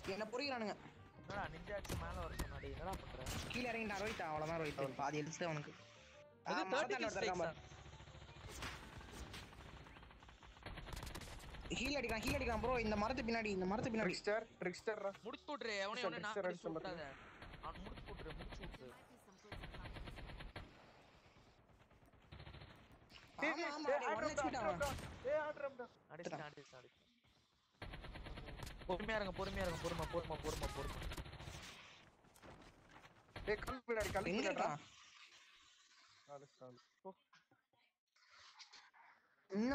என்ன பொறிக்கிறானுங்க என்னடா நிஞ்சாக்கு மேல வர சொன்னாடி என்னடா பண்ற கீழே இறங்கிட்டான் ரோஹித் அவ்வளவுதான் ரோஹித் பாதி எடுத்து அவனுக்கு ஆ, இது மரத்தாண்ட 30 ஒருத்தன் இருக்கான் பாரு. ஹீல் அடிக்கிறான் ஹீல் அடிக்கிறான் ப்ரோ இந்த மரத்து பின்னாடி இந்த மரத்து பின்னாடி ட்ரிக்ஸ்டர் ட்ரிக்ஸ்டர் முடிச்சு விட்டுரு அவனே அவனே நான் Sir, முடிச்சு sir, விட்டாத அவன் முடிச்சு விட்டுரு முடிச்சு விட்டுரு ஆமா ஆமா டேய், one HP டா அவன். ஏ ஆட்றம்டா அடிச்சு அடிச்சு அடிச்சு பொறுமையா இருங்க பொறுமையா இருங்க பொறுமை பொறுமை பொறுமை பொறுமை ஏ கல் பின்னாடி கல் எங்க பின்னாடி இருக்கான் நாலு நாலு ஓ